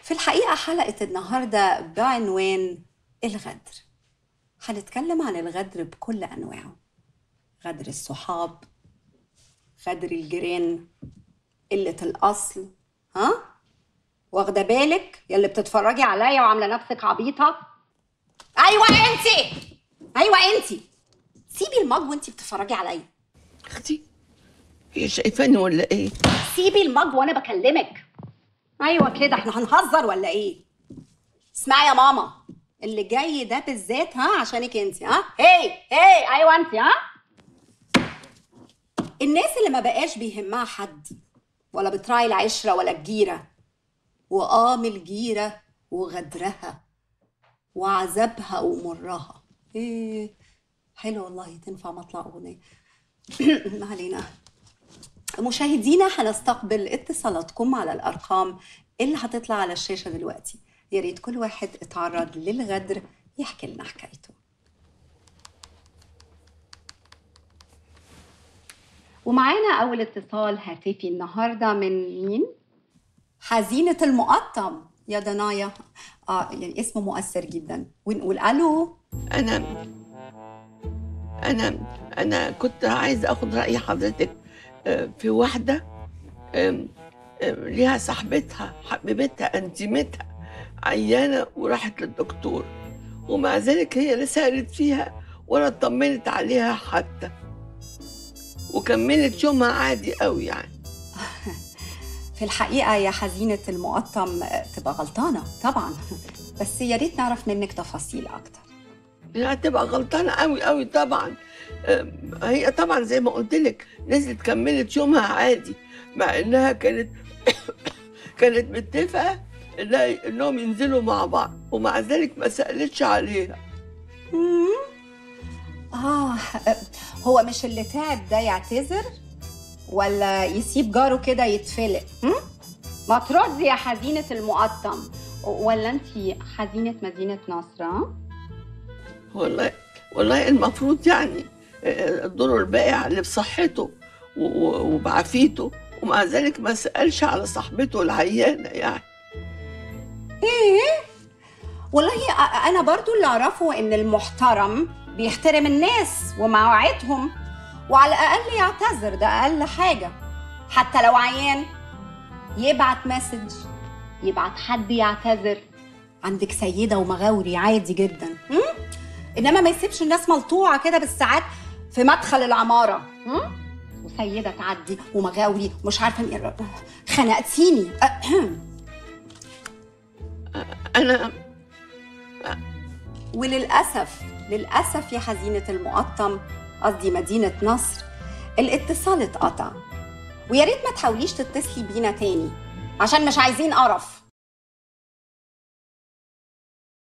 في الحقيقة حلقة النهاردة بعنوان الغدر هنتكلم عن الغدر بكل أنواعه غدر الصحاب غدر الجيران قلة الأصل ها؟ واخدة بالك يلي بتتفرجي عليا وعاملة نفسك عبيطة؟ أيوة أنتي أيوة أنتي سيبي المج وأنتي بتتفرجي عليا اختي هي شايفاني ولا ايه سيبي المج وأنا بكلمك أيوة كده احنا هنهزر ولا إيه؟ اسمعي يا ماما اللي جاي ده بالذات ها عشانك انت ها هي هي ايوه انت ها الناس اللي ما بقاش بيهمها حد ولا بتراعي العشره ولا الجيره وقام الجيره وغدرها وعذابها ومرها ايه حلو والله تنفع مطلع اغنيه ما علينا مشاهدينا هنستقبل اتصالاتكم على الارقام اللي هتطلع على الشاشه دلوقتي يا ريت كل واحد اتعرض للغدر يحكي لنا حكايته ومعانا اول اتصال هاتفي النهارده من مين حزينه المقطم يا دنايا اه يعني اسمه مؤثر جدا ونقول الو انا انا انا كنت عايز اخد راي حضرتك آه، في واحده آم، آم، ليها صاحبتها حبيبتها انتيمتها عيانه وراحت للدكتور ومع ذلك هي لا سالت فيها ولا اطمنت عليها حتى وكملت يومها عادي قوي يعني في الحقيقه يا حزينه المقطم آه، تبقى غلطانه طبعا بس يا ريت نعرف منك تفاصيل اكتر لا هتبقى غلطانة قوي قوي طبعا أم، هي طبعا زي ما قلت لك نزلت كملت يومها عادي مع انها كانت كانت متفقة إنها- انهم ينزلوا مع بعض ومع ذلك ما سألتش عليها مم. آه هو مش اللي تعب ده يعتذر ولا يسيب جاره كده يتفلق هم؟ ما تردي يا حزينة المقطم ولا انت حزينة مدينة نصر ها؟ والله والله المفروض يعني آه، الدور البائع اللي بصحته و- و- وبعافيته ومع ذلك ما سألش على صاحبته العيانة يعني ايه والله أ- انا برضو اللي اعرفه ان المحترم بيحترم الناس ومواعيدهم وعلى الاقل يعتذر ده اقل حاجه حتى لو عيان يبعت مسج يبعت حد يعتذر عندك سيده ومغاوري عادي جدا م? انما ما يسيبش الناس ملطوعه كده بالساعات في مدخل العماره م? وسيده تعدي ومغاوري مش عارفه مين خنقتيني أنا وللأسف للأسف يا حزينة المقطم قصدي مدينة نصر الاتصال اتقطع ويا ريت ما تحاوليش تتصلي بينا تاني عشان مش عايزين قرف